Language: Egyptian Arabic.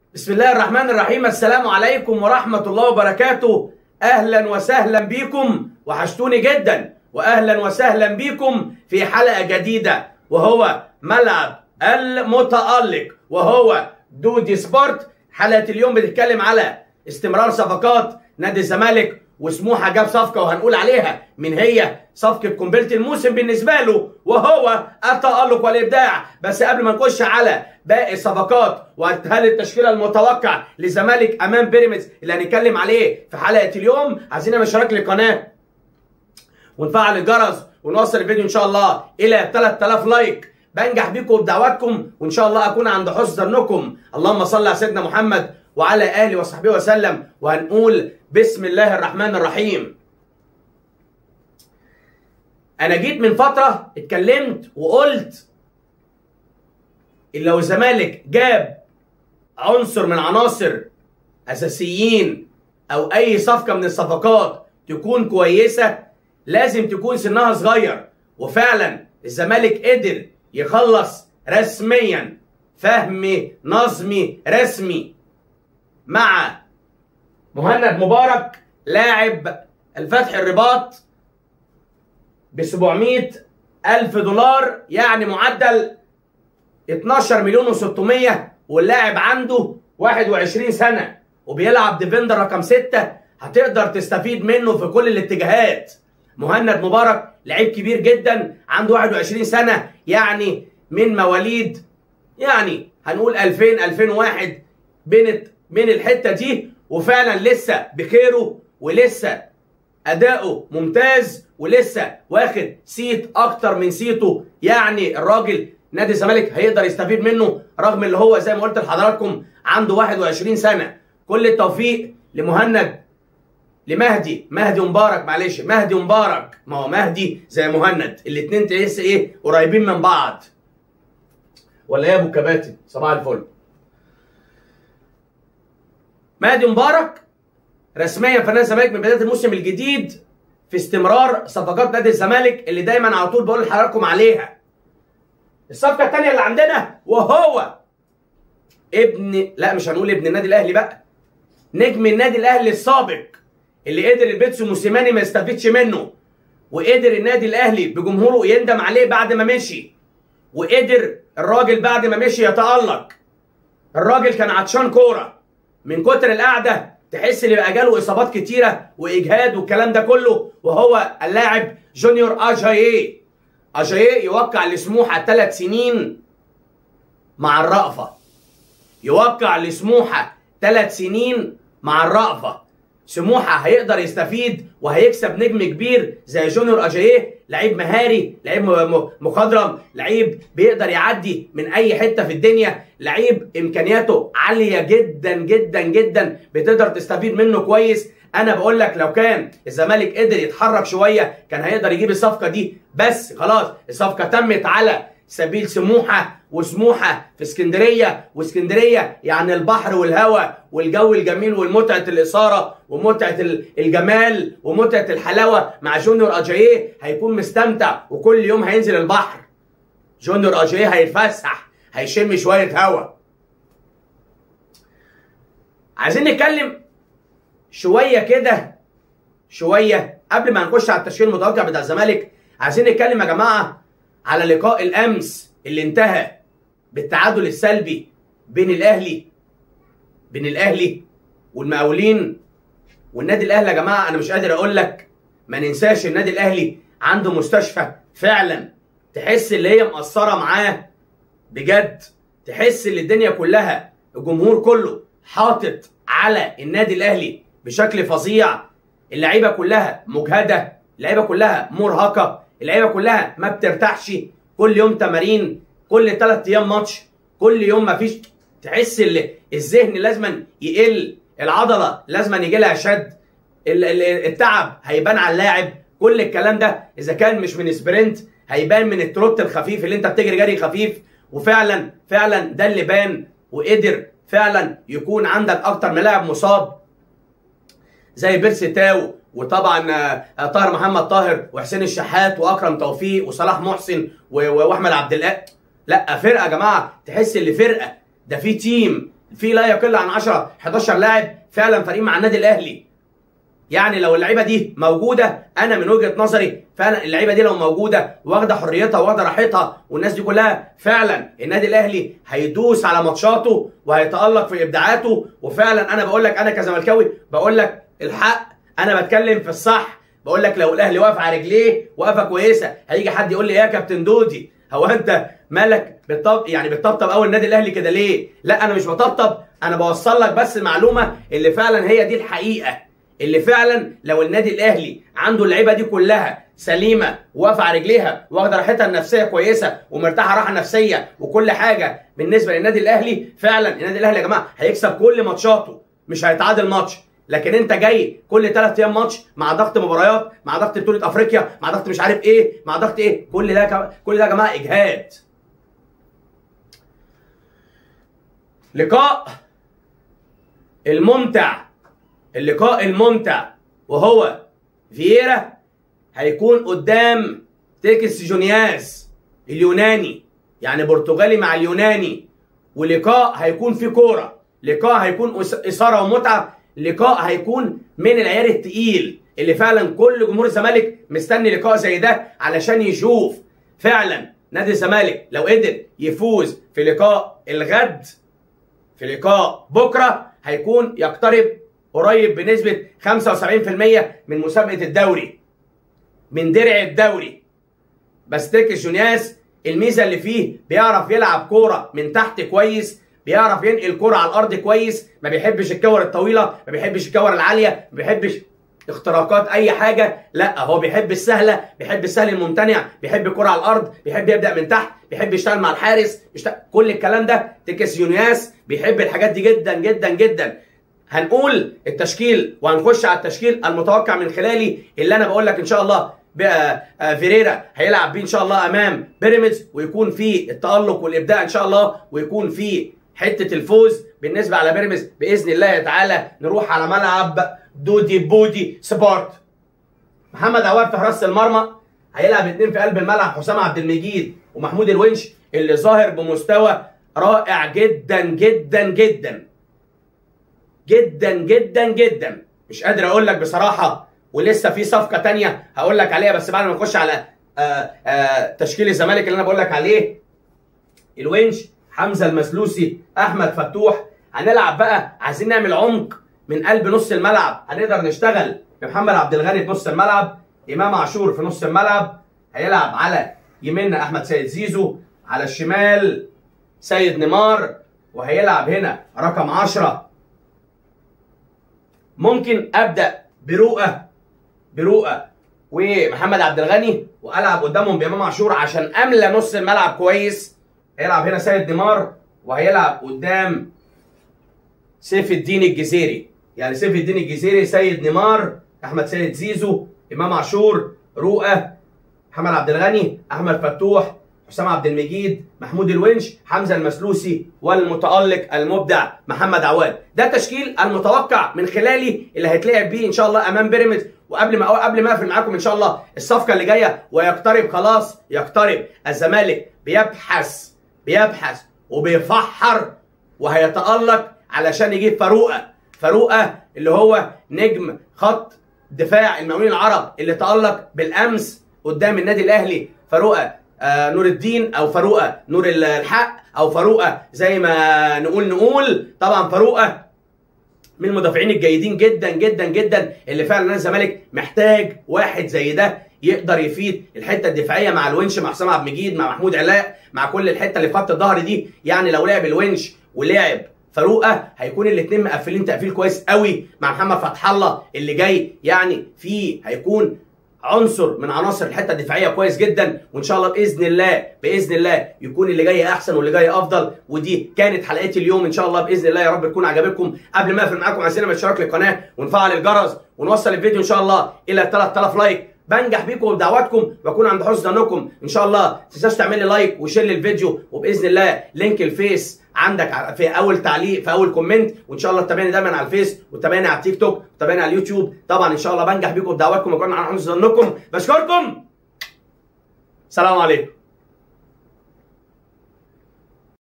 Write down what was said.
بسم الله الرحمن الرحيم السلام عليكم ورحمة الله وبركاته أهلا وسهلا بكم وحشتوني جدا وأهلا وسهلا بكم في حلقة جديدة وهو ملعب المتألق وهو دودي سبورت حلقة اليوم بتتكلم على استمرار صفقات نادي الزمالك وسموحة جاب صفقة وهنقول عليها من هي صفقة قنبلة الموسم بالنسبة له وهو التألق والإبداع بس قبل ما نخش على باقي الصفقات وهل التشكيلة المتوقع للزمالك أمام بيراميدز اللي هنتكلم عليه في حلقة اليوم عايزين نعمل اشتراك للقناة ونفعل الجرس ونوصل الفيديو إن شاء الله إلى 3000 لايك بنجح بيكم بدعواتكم وإن شاء الله أكون عند حسن ظنكم اللهم صل على سيدنا محمد وعلى آله وصحبه وسلم وهنقول بسم الله الرحمن الرحيم أنا جيت من فترة اتكلمت وقلت إن لو الزمالك جاب عنصر من عناصر أساسيين أو أي صفقة من الصفقات تكون كويسة لازم تكون سنها صغير وفعلا الزمالك قدر يخلص رسميا فهمي نظمي رسمي مع مهند مبارك لاعب الفتح الرباط ب 700 ألف دولار يعني معدل 12 مليون و600 واللاعب عنده 21 سنة وبيلعب ديفندر رقم 6 هتقدر تستفيد منه في كل الاتجاهات مهند مبارك لعيب كبير جدا عنده 21 سنة يعني من مواليد يعني هنقول 2000 2001 بين من الحته دي وفعلا لسه بخيره ولسه اداؤه ممتاز ولسه واخد سيت اكتر من سيته يعني الراجل نادي الزمالك هيقدر يستفيد منه رغم اللي هو زي ما قلت لحضراتكم عنده 21 سنه كل التوفيق لمهند لمهدي مهدي مبارك معلش مهدي مبارك ما هو مهدي زي مهند الاثنين تحس ايه قريبين من بعض ولا ايه يا ابو كباتن صباح الفل مهدي مبارك رسميا في نادي الزمالك من بدايه الموسم الجديد في استمرار صفقات نادي الزمالك اللي دايما على طول بقول لحضراتكم عليها. الصفقه الثانيه اللي عندنا وهو ابن لا مش هنقول ابن النادي الاهلي بقى نجم النادي الاهلي السابق اللي قدر البيتسو موسيماني ما يستفيدش منه وقدر النادي الاهلي بجمهوره يندم عليه بعد ما مشي وقدر الراجل بعد ما مشي يتالق الراجل كان عطشان كوره من كتر القعده تحس ان بقى جاله اصابات كتيره واجهاد والكلام ده كله وهو اللاعب جونيور اجاييه اجاييه يوقع لسموحه ثلاث سنين مع الرأفه يوقع لسموحه ثلاث سنين مع الرأفه سموحه هيقدر يستفيد وهيكسب نجم كبير زي جونيور اجاييه لعيب مهاري لعيب مخضرم لعيب بيقدر يعدي من اي حته في الدنيا لعيب امكانياته عاليه جدا جدا جدا بتقدر تستفيد منه كويس انا بقول لك لو كان الزمالك قدر يتحرك شويه كان هيقدر يجيب الصفقه دي بس خلاص الصفقه تمت على سبيل سموحه وسموحه في اسكندريه واسكندريه يعني البحر والهواء والجو الجميل والمتعه الاثاره ومتعه الجمال ومتعه الحلاوه مع جونيور اجاييه هيكون مستمتع وكل يوم هينزل البحر جونيور اجاييه هيتفسح هيشم شويه هواء عايزين نتكلم شويه كده شويه قبل ما نخش على التشكيل المتوقع بتاع الزمالك عايزين نتكلم يا جماعه على لقاء الامس اللي انتهى بالتعادل السلبي بين الاهلي بين الاهلي والمقاولين والنادي الاهلي يا جماعه انا مش قادر اقول لك ما ننساش النادي الاهلي عنده مستشفى فعلا تحس اللي هي مقصره معاه بجد تحس ان الدنيا كلها الجمهور كله حاطط على النادي الاهلي بشكل فظيع اللعيبه كلها مجهده اللعيبه كلها مرهقه اللعيبه كلها ما بترتاحش كل يوم تمارين كل ثلاث ايام ماتش كل يوم ما فيش تحس اللي الذهن لازما يقل العضله لازما يجي لها شد التعب هيبان على اللاعب كل الكلام ده اذا كان مش من سبرنت هيبان من التروت الخفيف اللي انت بتجري جري خفيف وفعلا فعلا ده اللي بان وقدر فعلا يكون عندك اكتر من لاعب مصاب زي بيرسي تاو وطبعا آه، طاهر محمد طاهر وحسين الشحات واكرم توفيق وصلاح محسن و- و- واحمد عبد القادر لا فرقه يا جماعه تحس ان فرقه ده في تيم في لا يقل عن 10 11 لاعب فعلا فارقين مع النادي الاهلي يعني لو اللعيبه دي موجوده انا من وجهه نظري فعلا اللعيبه دي لو موجوده واخده حريتها واخده راحتها والناس دي كلها فعلا النادي الاهلي هيدوس على ماتشاته وهيتالق في ابداعاته وفعلا انا بقول لك انا كزملكاوي بقول لك الحق انا بتكلم في الصح بقول لك لو الاهلي واقف على رجليه وقفه كويسه هيجي حد يقول لي ايه يا كابتن دودي هو انت مالك بتطب يعني بتطبطب قوي النادي الاهلي كده ليه؟ لا انا مش بطبطب انا بوصل لك بس المعلومه اللي فعلا هي دي الحقيقه اللي فعلا لو النادي الاهلي عنده اللعيبه دي كلها سليمه واقفه على رجليها واخده راحتها النفسيه كويسه ومرتاحه راحه نفسيه وكل حاجه بالنسبه للنادي الاهلي فعلا النادي الاهلي يا جماعه هيكسب كل ماتشاته مش هيتعادل ماتش لكن انت جاي كل ثلاث ايام ماتش مع ضغط مباريات مع ضغط بطوله افريقيا مع ضغط مش عارف ايه مع ضغط ايه كل ده كم... كل ده يا جماعه اجهاد لقاء الممتع اللقاء الممتع وهو فييرا هيكون قدام تيكس جونياس اليوناني يعني برتغالي مع اليوناني ولقاء هيكون فيه كوره لقاء هيكون اثاره ومتعه لقاء هيكون من العيار التقيل اللي فعلا كل جمهور الزمالك مستني لقاء زي ده علشان يشوف فعلا نادي الزمالك لو قدر يفوز في لقاء الغد في لقاء بكره هيكون يقترب قريب بنسبه 75% من مسابقه الدوري من درع الدوري بس تركس جونياس الميزه اللي فيه بيعرف يلعب كوره من تحت كويس بيعرف ينقل كرة على الارض كويس ما بيحبش الكور الطويله ما بيحبش الكور العاليه ما بيحبش اختراقات اي حاجه لا هو بيحب السهله بيحب السهل الممتنع بيحب الكرة على الارض بيحب يبدا من تحت بيحب يشتغل مع الحارس يشتغل كل الكلام ده تكس يونياس بيحب الحاجات دي جدا جدا جدا هنقول التشكيل وهنخش على التشكيل المتوقع من خلالي اللي انا بقول لك ان شاء الله فيريرا هيلعب بيه ان شاء الله امام بيراميدز ويكون في التالق والابداع ان شاء الله ويكون في حته الفوز بالنسبه على بيراميدز باذن الله تعالى نروح على ملعب دودي بودي سبورت محمد عواد في حراسه المرمى هيلعب اثنين في قلب الملعب حسام عبد المجيد ومحمود الونش اللي ظاهر بمستوى رائع جدا جدا جدا جدا جدا جدا مش قادر اقول لك بصراحه ولسه في صفقه تانية هقول لك عليها بس بعد ما نخش على آآ آآ تشكيل الزمالك اللي انا بقول لك عليه الونش حمزه المسلوسي احمد فتوح هنلعب بقى عايزين نعمل عمق من قلب نص الملعب هنقدر نشتغل بمحمد عبد الغني في نص الملعب امام عاشور في نص الملعب هيلعب على يميننا احمد سيد زيزو على الشمال سيد نيمار وهيلعب هنا رقم 10 ممكن ابدا برؤى برؤى ومحمد عبد الغني والعب قدامهم بامام عاشور عشان املى نص الملعب كويس هيلعب هنا سيد نيمار وهيلعب قدام سيف الدين الجزيري يعني سيف الدين الجزيري سيد نيمار احمد سيد زيزو امام عاشور رؤى محمد عبد الغني احمد فتوح حسام عبد المجيد محمود الونش حمزه المسلوسي والمتالق المبدع محمد عواد ده تشكيل المتوقع من خلالي اللي هيتلعب بيه ان شاء الله امام بيراميدز وقبل ما قبل ما اقفل معاكم ان شاء الله الصفقه اللي جايه ويقترب خلاص يقترب الزمالك بيبحث بيبحث وبيفحر وهيتالق علشان يجيب فاروقه فاروقه اللي هو نجم خط دفاع المقاولين العرب اللي تالق بالامس قدام النادي الاهلي فاروقه آه نور الدين او فاروقه نور الحق او فاروقه زي ما نقول نقول طبعا فاروقه من المدافعين الجيدين جدا جدا جدا اللي فعلا نادي الزمالك محتاج واحد زي ده يقدر يفيد الحته الدفاعيه مع الونش مع حسام عبد المجيد مع محمود علاء مع كل الحته اللي في خط الظهر دي يعني لو لعب الونش ولعب فاروقه هيكون الاثنين مقفلين تقفيل كويس قوي مع محمد فتح الله اللي جاي يعني فيه هيكون عنصر من عناصر الحته الدفاعيه كويس جدا وان شاء الله باذن الله باذن الله يكون اللي جاي احسن واللي جاي افضل ودي كانت حلقتي اليوم ان شاء الله باذن الله يا رب تكون عجبتكم قبل ما اقفل معاكم عايزين الاشتراك للقناه ونفعل الجرس ونوصل الفيديو ان شاء الله الى 3000 لايك بنجح بيكم وبدعواتكم واكون عند حسن ظنكم ان شاء الله ما تنساش تعمل لي لايك وشير للفيديو وباذن الله لينك الفيس عندك في اول تعليق في اول كومنت وان شاء الله تتابعني دايما على الفيس وتتابعني على التيك توك وتتابعني على اليوتيوب طبعا ان شاء الله بنجح بيكم بدعواتكم واكون عند حسن ظنكم بشكركم سلام عليكم